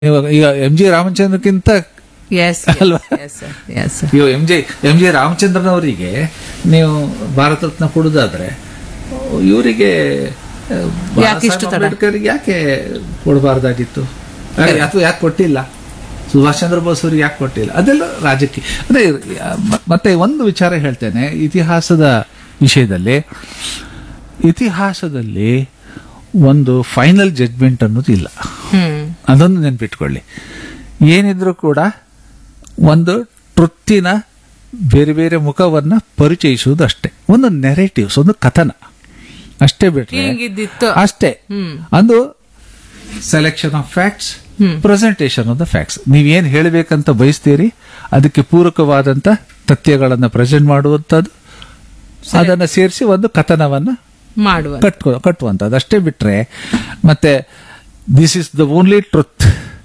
ಇವಾಗ ಈಗ M G ರಾಮಚಂದ್ರಕ್ಕಿಂತ ಎಸ್ ಅಲ್ವಾ? ಎಸ್ ಎಸ್ ಇವಾಗ ಎಂ ಜೆ ಎಂ ಜೆ ರಾಮಚಂದ್ರನವರಿಗೆ ನೀವು ಭಾರತ ರತ್ನ ಕೊಡುದಾದ್ರೆ ಇವರಿಗೆ ಯಾಕೆ ಇಷ್ಟು ತಡ? ಅಂಬೇಡ್ಕರ್ಗೆ ಯಾಕೆ ಕೊಡಬಾರ್ದಾಗಿತ್ತು ಅಥವಾ ಯಾಕೆ ಕೊಟ್ಟಿಲ್ಲ ಸುಭಾಷ್ ಚಂದ್ರ ಬೋಸ್ ಅವ್ರಿಗೆ ಯಾಕೆ ಕೊಟ್ಟಿಲ್ಲ ಅದೆಲ್ಲ ರಾಜಕೀಯ ಅಂದ್ರೆ ಮ- ಮತ್ತೆ ಒಂದು ವಿಚಾರ ಹೇಳ್ತೇನೆ ಇತಿಹಾಸದ ವಿಷಯದಲ್ಲಿ ಇತಿಹಾಸದಲ್ಲಿ ಒಂದು ಫೈನಲ್ ಜಡ್ಜ್ಮೆಂಟ್ ಅನ್ನೋದು ಇಲ್ಲ ಹ್ಮ್ ಅದೊಂದು ನೆನ್ಪಿಟ್ಕೊಳ್ಳಿ ಏನಿದ್ರು ಕೂಡ ಒಂದು ಟ್ರುತ್ತಿನ ಬೇರೆ ಬೇರೆ ಮುಖವನ್ನ ಪರಿಚಯಿಸುವುದು ಅಷ್ಟೇ ಒಂದು ನೆರೇಟಿವ್ಸ್ ಒಂದು ಕಥನ ಅಷ್ಟೇ ಬಿಟ್ರೆ ಹೀಗಿದ್ದಿತ್ತು ಅಷ್ಟೇ ಹ್ಮ್. ಒಂದು selection of facts presentation of the facts ನೀವೇನ್ ಹೇಳಬೇಕಂತ ಬಯಸ್ತೀರಿ ಅದಕ್ಕೆ ಪೂರಕವಾದಂತ ತಥ್ಯಗಳನ್ನ ಪ್ರೆಸೆಂಟ್ ಮಾಡುವಂಥದ್ದು ಅದನ್ನ ಸೇರಿಸಿ ಒಂದು ಕಥನವನ್ನ ಮಾಡುವ ಕಟ್ಕೊ ಕಟ್ಟುವಂಥದ್ದು ಅಷ್ಟೇ ಬಿಟ್ರೆ ಮತ್ತೆ this is the only truth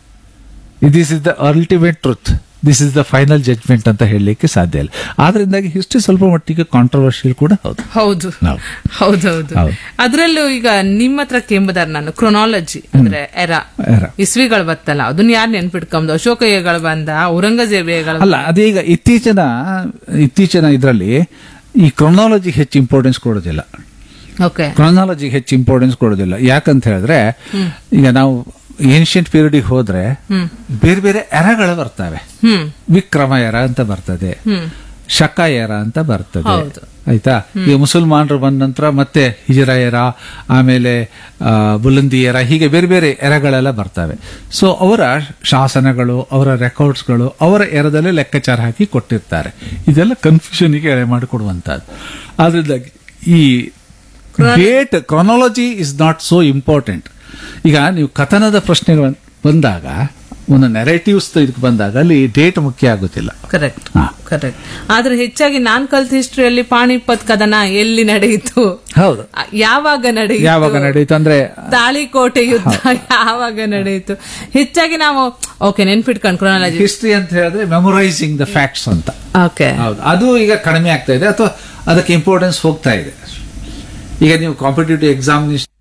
this is the ultimate truth this is the final judgement ಅಂತ ಹೇಳಲಿಕ್ಕೆ ಸಾಧ್ಯ ಇಲ್ಲ ಆದ್ರಿಂದಾಗಿ ಹಿಸ್ಟ್ರಿ ಸ್ವಲ್ಪ ಮಟ್ಟಿಗೆ ಕಾಂಟ್ರವರ್ಷಿಯಲ್ ಕೂಡ ಹೌದು ಹೌದು ಹೌದು. ಹೌದೌದು ಹೌದು. ಅದ್ರಲ್ಲೂ ಈಗ ನಿಮ್ಮ ಹತ್ರ ಕೆಂಬುದಾರ ನಾನು ಕ್ರೊನಾಲಜಿ ಅಂದ್ರೆ ಎರ Era. ಇಸ್ವಿಗಳು ಬತ್ತಲ್ಲ ಅದನ್ನ ಯಾರು ನೆನ್ಪಿಟ್ಕೊಂಬುದು ಅಶೋಕಯ್ಯಗಳು ಬಂದ ಔರಂಗಜೇಬಿಗಳು ಅಲ್ಲ ಅದೀಗ ಇತ್ತೀಚಿನ ಇತ್ತೀಚಿನ ಇದರಲ್ಲಿ ಈ ಕ್ರೊನಾಲಜಿ ಹೆಚ್ಚು ಇಂಪಾರ್ಟೆನ್ಸ್ ಕೊಡೋದಿಲ್ಲ ಓಕೆ ಕ್ರೊನಾಲಜಿಗೆ ಹೆಚ್ಚು ಇಂಪಾರ್ಟೆನ್ಸ್ ಕೊಡೋದಿಲ್ಲ ಯಾಕಂತ ಹೇಳಿದ್ರೆ ಈಗ ನಾವು ಏನ್ಷಿಯಂಟ್ ಪೀರಿಯಡ್ಗೆ ಹೋದ್ರೆ ಹ್ಮ್ ಬೇರೆ ಬೇರೆ ಎರಗಳು ಬರ್ತವೆ ಹ್ಮ್ ವಿಕ್ರಮ ಎರ ಅಂತ ಬರ್ತದೆ ಹ್ಮ್ ಶಕ ಎರ ಅಂತ ಬರ್ತದೆ ಹೌದು. ಆಯ್ತಾ ಈಗ ಮುಸಲ್ಮಾನರು ಬಂದ ನಂತರ ಮತ್ತೆ ಹಿಜರ ಎರ ಆಮೇಲೆ ಆ, ಬುಲಂದಿ ಎರ ಹೀಗೆ ಬೇರೆ ಬೇರೆ ಎರಗಳೆಲ್ಲ ಬರ್ತವೆ ಸೊ ಅವರ ಶಾಸನಗಳು ಅವರ ರೆಕಾರ್ಡ್ಸ್ಗಳು ಅವರ ಎರದಲ್ಲಿ ಲೆಕ್ಕಾಚಾರ ಹಾಕಿ ಕೊಟ್ಟಿರ್ತಾರೆ ಇದೆಲ್ಲ ಕನ್ಫ್ಯೂಷನ್ಗೆ ಎಡೆ ಮಾಡಿಕೊಡುವಂತಹದ್ದು ಆದ್ರಿಂದ ಈ date chronology is not so important ಈಗ ನೀವು ಕಥನದ ಪ್ರಶ್ನೆಗಳು ಬಂದಾಗ ಒಂದು ನೆರೇಟಿವ್ಸ್ ಇದಕ್ಕೆ ಬಂದಾಗ ಅಲ್ಲಿ ಡೇಟ್ ಮುಖ್ಯ ಆಗುತ್ತಿಲ್ಲ ಕರೆಕ್ಟ್ ಹಾ. ಕರೆಕ್ಟ್ ಆದ್ರೆ ಹೆಚ್ಚಾಗಿ ನಾನ್ ಕಲ್ತ ಹಿಸ್ಟ್ರಿಯಲ್ಲಿ ಪಾಣಿಪತ್ ಕದನ ಎಲ್ಲಿ ನಡೆಯಿತು ಹೌದು ಆ, ಯಾವಾಗ ನಡೆಯಿತು ಯಾವಾಗ ನಡೆಯಿತು ಅಂದ್ರೆ ತಾಳಿಕೋಟೆ ಯುದ್ಧ ಯಾವಾಗ ನಡೆಯಿತು ಹೆಚ್ಚಾಗಿ ನಾವು ಓಕೆ ನೆನ್ಪಿಟ್ಕೊಂಡು ಕ್ರೊನಾಲಜಿ ಹಿಸ್ಟ್ರಿ ಅಂತ ಹೇಳಿದ್ರೆ ಮೆಮೊರೈಸಿಂಗ್ ದ ಫ್ಯಾಕ್ಟ್ಸ್ ಅಂತ ಓಕೆ ಹೌದು ಅದು ಈಗ ಕಡಿಮೆ ಆಗ್ತಾ ಇದೆ ಅಥವಾ ಅದಕ್ಕೆ ಇಂಪಾರ್ಟೆನ್ಸ್ ಹೋಗ್ತಾ ಇದೆ ಈಗ ನೀವು ಕಾಂಪಿಟೇಟಿವ್ ಎಕ್ಸಾಮಿನೇಷನ್